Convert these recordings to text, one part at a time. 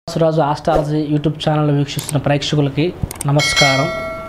రాజు astrology YouTube channel వీక్షిస్తున్న ప్రేక్షకులకి నమస్కారం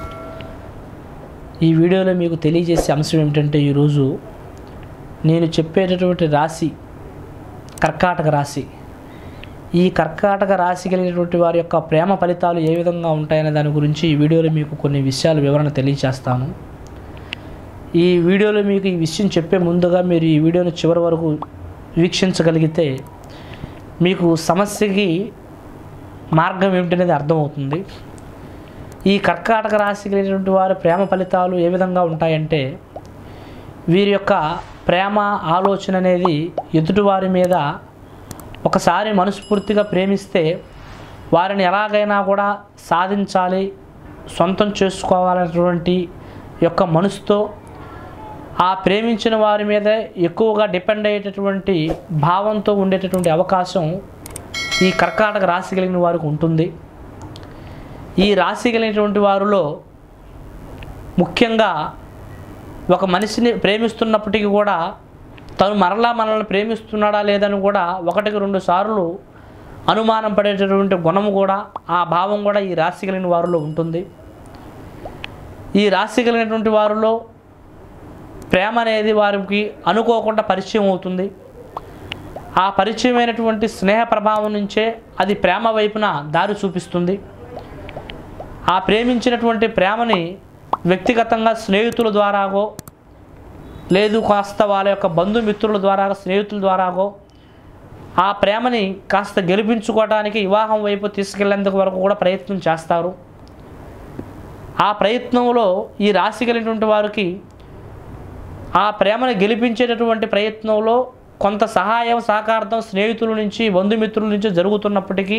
ఈ వీడియోలో మీకు తెలియజేసే అంశం ఏమిటంటే ఈరోజు నేను చెప్పేటటువంటి రాశి కర్కాటక రాశి ఈ కర్కాటక రాశి కలిగినటువంటి వారి యొక్క ప్రేమ ఫలితాలు ఏ విధంగా ఉంటాయనే దాని గురించి ఈ వీడియోలో మీకు కొన్ని విషయాలు వివరణ తెలియజేస్తాను ఈ వీడియోలో మీకు ఈ విషయం చెప్పే ముందుగా మీరు ఈ వీడియోను చివరి వరకు వీక్షించగలిగితే మీకు సమస్యకి మార్గం ఏమిటనేది అర్థమవుతుంది ఈ కర్కాటక రాశి కలిగినటువంటి వారి ప్రేమ ఫలితాలు ఏ విధంగా ఉంటాయంటే వీరి యొక్క ప్రేమ ఆలోచన అనేది ఎదుటివారి మీద ఒకసారి మనస్ఫూర్తిగా ప్రేమిస్తే వారిని ఎలాగైనా కూడా సాధించాలి సొంతం చేసుకోవాలనేటువంటి యొక్క మనసుతో ఆ ప్రేమించిన వారి మీద ఎక్కువగా డిపెండ్ అయ్యేటటువంటి భావంతో ఉండేటటువంటి అవకాశం ఈ కర్కాటక రాశి కలిగిన వారికి ఉంటుంది ఈ రాశి కలిగినటువంటి వారిలో ముఖ్యంగా ఒక మనిషిని ప్రేమిస్తున్నప్పటికీ కూడా తను మరలా మనల్ని ప్రేమిస్తున్నాడా లేదని కూడా ఒకటికి రెండు సార్లు అనుమానం పడేటటువంటి గుణం కూడా ఆ భావం కూడా ఈ రాశి కలిగిన వారిలో ఉంటుంది ఈ రాశి కలిగినటువంటి వారిలో ప్రేమ అనేది వారికి అనుకోకుండా పరిచయం అవుతుంది ఆ పరిచయమైనటువంటి స్నేహ ప్రభావం నుంచే అది ప్రేమ వైపున దారి చూపిస్తుంది ఆ ప్రేమించినటువంటి ప్రేమని వ్యక్తిగతంగా స్నేహితుల ద్వారాగో లేదు కాస్త వాళ్ళ యొక్క బంధుమిత్రుల ద్వారా స్నేహితుల ద్వారాగో ఆ ప్రేమని కాస్త గెలిపించుకోవడానికి వివాహం వైపు తీసుకెళ్లేందుకు వరకు కూడా ప్రయత్నం చేస్తారు ఆ ప్రయత్నంలో ఈ రాశి కలిగినటువంటి వారికి ఆ ప్రేమను గెలిపించేటటువంటి ప్రయత్నంలో కొంత సహాయం సహకారం స్నేహితుల నుంచి బంధుమిత్రుల నుంచి జరుగుతున్నప్పటికీ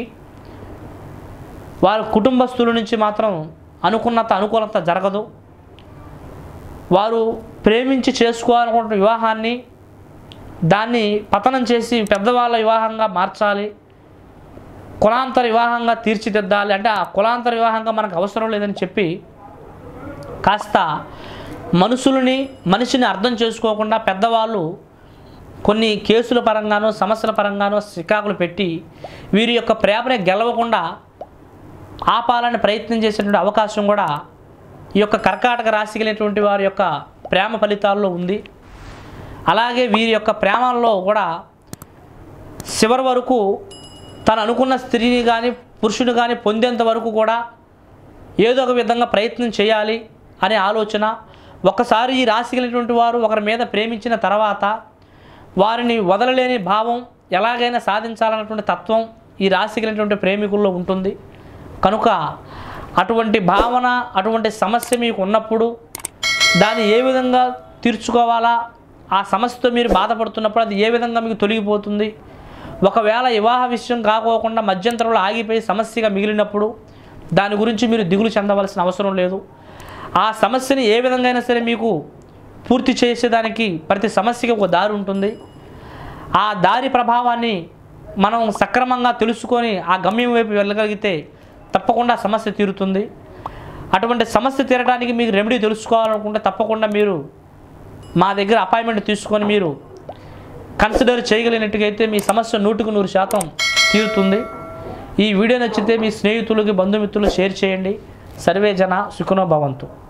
వారి కుటుంబస్తుల నుంచి మాత్రం అనుకున్నంత అనుకూలత జరగదు వారు ప్రేమించి చేసుకోవాలనుకుంటున్న వివాహాన్ని దాన్ని పతనం చేసి పెద్దవాళ్ళ వివాహంగా మార్చాలి కులాంతర వివాహంగా తీర్చిదిద్దాలి అంటే ఆ కులాంతర వివాహంగా మనకు అవసరం లేదని చెప్పి కాస్త మనుషులని మనిషిని అర్థం చేసుకోకుండా పెద్దవాళ్ళు కొన్ని కేసుల పరంగానో సమస్యల పరంగానో చికాకులు పెట్టి వీరి యొక్క ప్రేమని గెలవకుండా ఆపాలని ప్రయత్నం చేసేటువంటి అవకాశం కూడా ఈ యొక్క కర్కాటక రాశి కలిగినటువంటి వారి యొక్క ప్రేమ ఫలితాల్లో ఉంది అలాగే వీరి యొక్క ప్రేమల్లో కూడా చివరి వరకు తను అనుకున్న స్త్రీని కానీ పురుషుని కానీ పొందేంత వరకు కూడా ఏదో ఒక విధంగా ప్రయత్నం చేయాలి అనే ఆలోచన ఒకసారి ఈ రాశి కలిగినటువంటి వారు ఒకరి మీద ప్రేమించిన తర్వాత వారిని వదలలేని భావం ఎలాగైనా సాధించాలన్నటువంటి తత్వం ఈ రాశి కలిగినటువంటి ప్రేమికుల్లో ఉంటుంది కనుక అటువంటి భావన అటువంటి సమస్య మీకు ఉన్నప్పుడు దాన్ని ఏ విధంగా తీర్చుకోవాలా ఆ సమస్యతో మీరు బాధపడుతున్నప్పుడు అది ఏ విధంగా మీకు తొలగిపోతుంది ఒకవేళ వివాహ విషయం కాకోకుండా మధ్యంతరంలో ఆగిపోయి సమస్యగా మిగిలినప్పుడు దాని గురించి మీరు దిగులు చెందవలసిన అవసరం లేదు ఆ సమస్యని ఏ విధంగా అయినా సరే మీకు పూర్తి చేసేదానికి ప్రతి సమస్యకి ఒక దారి ఉంటుంది ఆ దారి ప్రభావాన్ని మనం సక్రమంగా తెలుసుకొని ఆ గమ్యం వైపు వెళ్ళగలిగితే తప్పకుండా సమస్య తీరుతుంది అటువంటి సమస్య తీరడానికి మీకు రెమెడీ తెలుసుకోవాలనుకుంటే తప్పకుండా మీరు మా దగ్గర అపాయింట్మెంట్ తీసుకొని మీరు కన్సిడర్ చేయగలిగినట్టుగైతే మీ సమస్య నూటికి నూరు శాతం తీరుతుంది ఈ వీడియో నచ్చితే మీ స్నేహితులకి బంధుమిత్రులు షేర్ చేయండి సర్వే జన సుఖనో భవంతు